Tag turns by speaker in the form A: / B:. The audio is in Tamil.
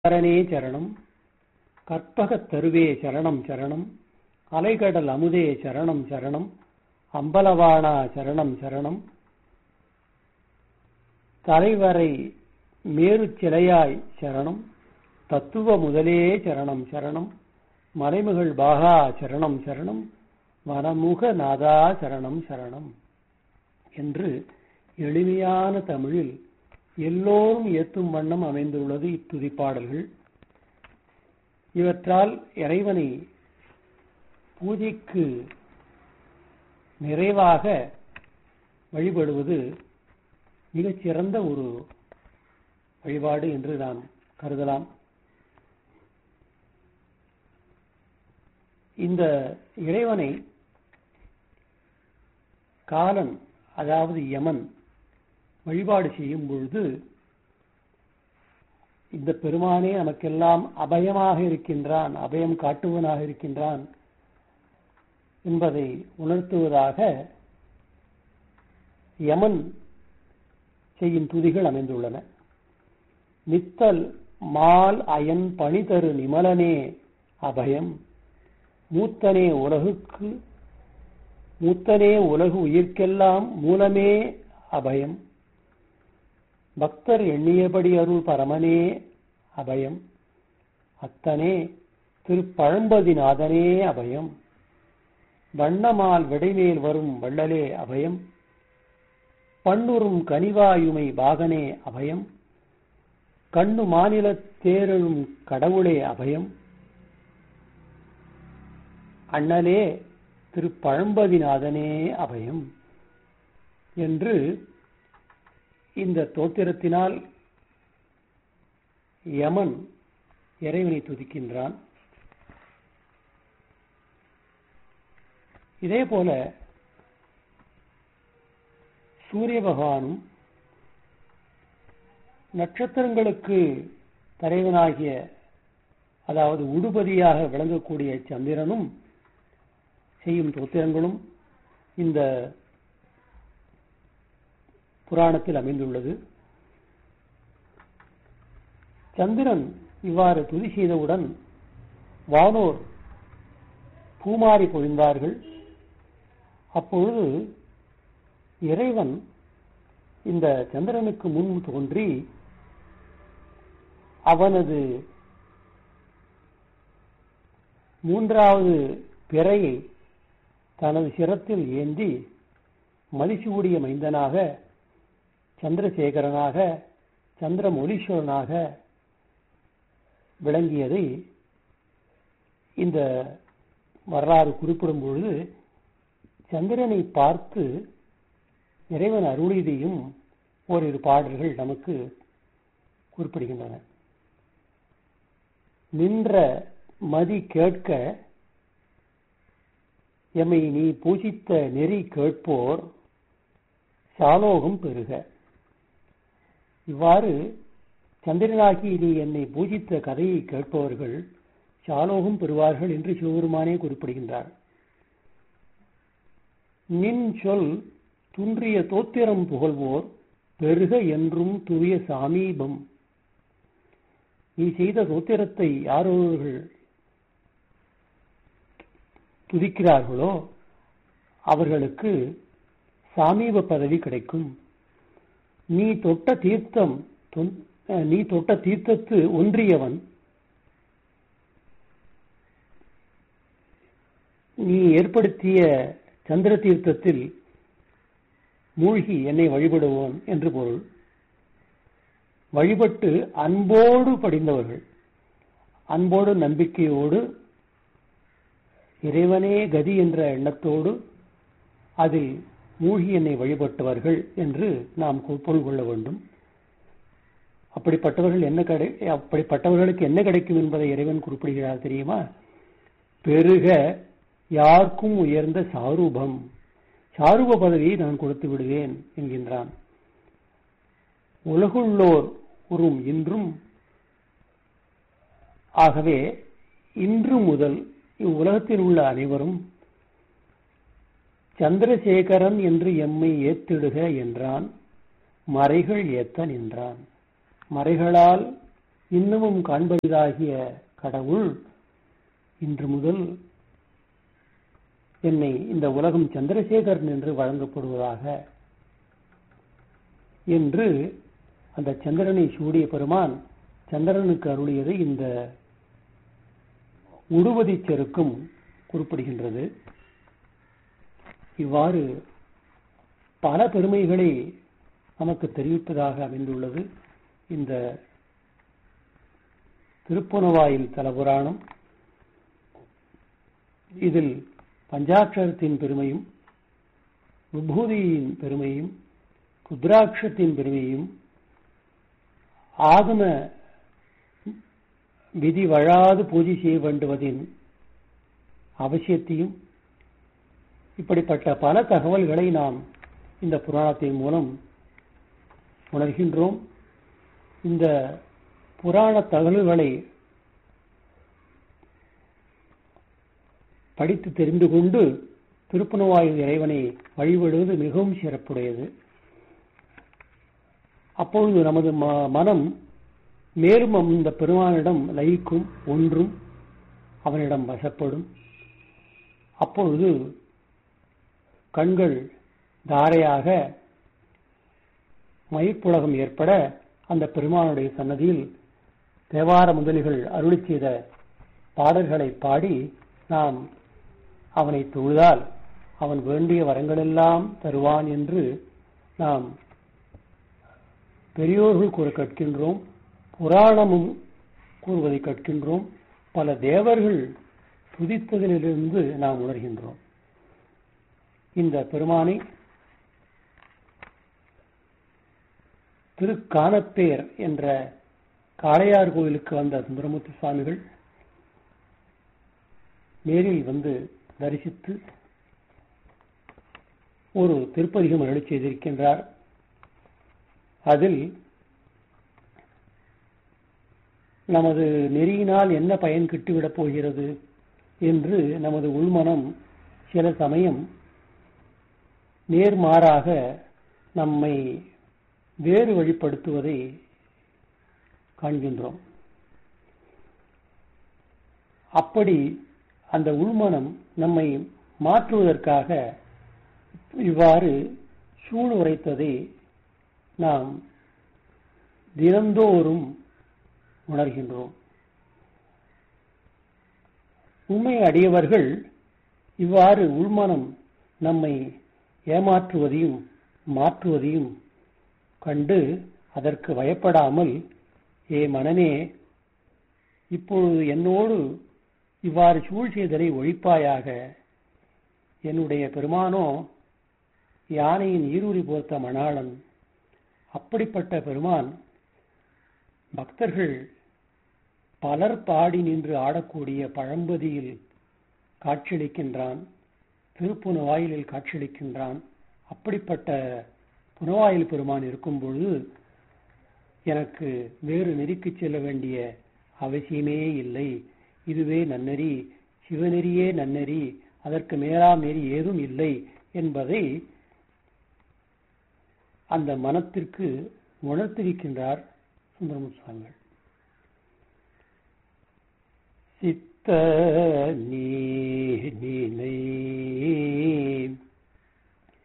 A: சரணே சரணம் கற்பகத் தருவே சரணம் சரணம் அலைகடல் அமுதே சரணம் சரணம் அம்பலவாணா சரணம் சரணம் தலைவரை மேருச் சிலையாய் சரணம் தத்துவ முதலே சரணம் சரணம் மறைமகள் பாகா சரணம் சரணம் வனமுக நாதா சரணம் சரணம் என்று எளிமையான தமிழில் எல்லோரும் ஏத்தும் வண்ணம் அமைந்துள்ளது இத்துதிப்பாடல்கள் இவற்றால் இறைவனை பூஜைக்கு நிறைவாக வழிபடுவது மிகச்சிறந்த ஒரு வழிபாடு என்று நாம் கருதலாம் இந்த இறைவனை காலன் அதாவது யமன் வழிபாடு செய்யும் பொழுது இந்த பெருமானே நமக்கெல்லாம் அபயமாக இருக்கின்றான் அபயம் காட்டுவனாக இருக்கின்றான் என்பதை உணர்த்துவதாக யமன் செய்யும் துதிகள் அமைந்துள்ளன நித்தல் மால் அயன் பணிதரு நிமலனே அபயம் மூத்தனே உலகுக்கு மூத்தனே உலகு உயிர்க்கெல்லாம் மூலமே அபயம் பக்தர் எண்ணியபடி அருள் பரமனே அபயம் அத்தனே திருப்பழம்பதிநாதனே அபயம் வண்ணமால் விடைமேல் வரும் வள்ளலே அபயம் பண்ணுறும் கனிவாயுமை பாகனே அபயம் கண்ணு மாநில தேரழும் கடவுளே அபயம் அண்ணலே திருப்பழம்பதிநாதனே அபயம் என்று இந்த தோத்திரத்தினால் யமன் இறைவனை துதிக்கின்றான் இதே போல சூரிய பகவானும் நட்சத்திரங்களுக்கு தலைவனாகிய அதாவது உடுபதியாக விளங்கக்கூடிய சந்திரனும் செய்யும் தோத்திரங்களும் இந்த புராணத்தில் அமைந்துள்ளது சந்திரன் இவ்வாறு துதி செய்தவுடன் வானோர் பூமாரி பொழிந்தார்கள் அப்பொழுது இறைவன் இந்த சந்திரனுக்கு முன் தோன்றி அவனது மூன்றாவது பிறையை தனது சிரத்தில் ஏந்தி மதிசூடிய மைந்தனாக சந்திரசேகரனாக சந்திரமொலீஸ்வரனாக விளங்கியதை இந்த வரலாறு குறிப்பிடும் பொழுது சந்திரனை பார்த்து இறைவன் அருளிதையும் ஓரிரு பாடல்கள் நமக்கு குறிப்பிடுகின்றன நின்ற மதி கேட்க எம்மை நீ பூஜித்த நெறி கேட்போர் சாலோகம் பெறுக இவ்வாறு சந்திரனாகி நீ என்னை பூஜித்த கதையை கேட்பவர்கள் சாலோகம் பெறுவார்கள் என்று சிவபெருமானே குறிப்பிடுகின்றார் நின் சொல் துன்றிய தோத்திரம் புகழ்வோர் பெருக என்றும் தூய சாமீபம் நீ செய்த தோத்திரத்தை யாரோர்கள் துதிக்கிறார்களோ அவர்களுக்கு சாமீப பதவி கிடைக்கும் நீ தொட்ட தீர்த்தம் நீ தொட்ட தீர்த்தத்து ஒன்றியவன் நீ ஏற்படுத்திய சந்திர தீர்த்தத்தில் மூழ்கி என்னை வழிபடுவோன் என்று பொருள் வழிபட்டு அன்போடு படிந்தவர்கள் அன்போடு நம்பிக்கையோடு இறைவனே கதி என்ற எண்ணத்தோடு அதில் மூழ்கி என்னை வழிபட்டவர்கள் என்று நாம் பொருள் கொள்ள வேண்டும் அப்படிப்பட்டவர்கள் என்ன கிடை அப்படிப்பட்டவர்களுக்கு என்ன கிடைக்கும் என்பதை இறைவன் குறிப்பிடுகிறார் தெரியுமா பெருக யாருக்கும் உயர்ந்த சாரூபம் சாரூப பதவியை நான் கொடுத்து விடுவேன் என்கின்றான் உலகுள்ளோர் உறும் இன்றும் ஆகவே இன்று முதல் இவ்வுலகத்தில் உள்ள அனைவரும் சந்திரசேகரன் என்று எம்மை ஏத்திடுக என்றான் மறைகள் ஏத்த நின்றான் மறைகளால் இன்னமும் காண்பதாகிய கடவுள் இன்று முதல் என்னை இந்த உலகம் சந்திரசேகரன் என்று வழங்கப்படுவதாக என்று அந்த சந்திரனை சூடிய பெருமான் சந்திரனுக்கு அருளியது இந்த உடுவதி செருக்கும் குறிப்பிடுகின்றது இவ்வாறு பல பெருமைகளை நமக்கு தெரிவிப்பதாக அமைந்துள்ளது இந்த திருப்புனவாயில் தலபுராணம் இதில் பஞ்சாட்சரத்தின் பெருமையும் விபூதியின் பெருமையும் ருத்ராட்சத்தின் பெருமையும் ஆகம விதி வழாது பூஜை செய்ய வேண்டுவதின் அவசியத்தையும் இப்படிப்பட்ட பல தகவல்களை நாம் இந்த புராணத்தின் மூலம் உணர்கின்றோம் இந்த புராண தகவல்களை படித்து தெரிந்து கொண்டு திருப்பணவாயு இறைவனை வழிபடுவது மிகவும் சிறப்புடையது அப்பொழுது நமது மனம் மேலும் அந்த பெருமானிடம் லயிக்கும் ஒன்றும் அவனிடம் வசப்படும் அப்பொழுது கண்கள் தாரையாக மயிர்ப்புலகம் ஏற்பட அந்த பெருமானுடைய சன்னதியில் தேவார முதலிகள் அருளி செய்த பாடல்களை பாடி நாம் அவனை தொழுதால் அவன் வேண்டிய வரங்களெல்லாம் தருவான் என்று நாம் பெரியோர்கள் கூற கற்கின்றோம் புராணமும் கூறுவதை கற்கின்றோம் பல தேவர்கள் துதித்ததிலிருந்து நாம் உணர்கின்றோம் இந்த பெருமானை திருக்கானப்பேர் என்ற காளையார் கோயிலுக்கு வந்த சுந்தரமூர்த்தி சுவாமிகள் நேரில் வந்து தரிசித்து ஒரு திருப்பதிகம் அருளி செய்திருக்கின்றார் அதில் நமது நெறியினால் என்ன பயன் கிட்டுவிடப் போகிறது என்று நமது உள்மனம் சில சமயம் நேர்மாறாக நம்மை வேறு வழிப்படுத்துவதை காண்கின்றோம் அப்படி அந்த உள்மனம் நம்மை மாற்றுவதற்காக இவ்வாறு சூழ் உரைத்ததை நாம் தினந்தோறும் உணர்கின்றோம் உண்மை அடியவர்கள் இவ்வாறு உள்மனம் நம்மை ஏமாற்றுவதையும் மாற்றுவதையும் கண்டு அதற்கு பயப்படாமல் ஏ மனனே இப்பொழுது என்னோடு இவ்வாறு சூழ் செய்தலை ஒழிப்பாயாக என்னுடைய பெருமானோ யானையின் ஈரூரி போர்த்த மணாளன் அப்படிப்பட்ட பெருமான் பக்தர்கள் பலர் பாடி நின்று ஆடக்கூடிய பழம்பதியில் காட்சியளிக்கின்றான் திருப்புனவாயிலில் காட்சியளிக்கின்றான் அப்படிப்பட்ட புனவாயில் பெருமான் இருக்கும் பொழுது எனக்கு வேறு நெறிக்கு செல்ல வேண்டிய அவசியமே இல்லை இதுவே நன்னெறி சிவநெறியே நன்னெறி அதற்கு மேலாம் நெறி ஏதும் இல்லை என்பதை அந்த மனத்திற்கு உணர்த்திருக்கின்றார் சுந்தரமு சுவாமிகள் சித்த நீ நினை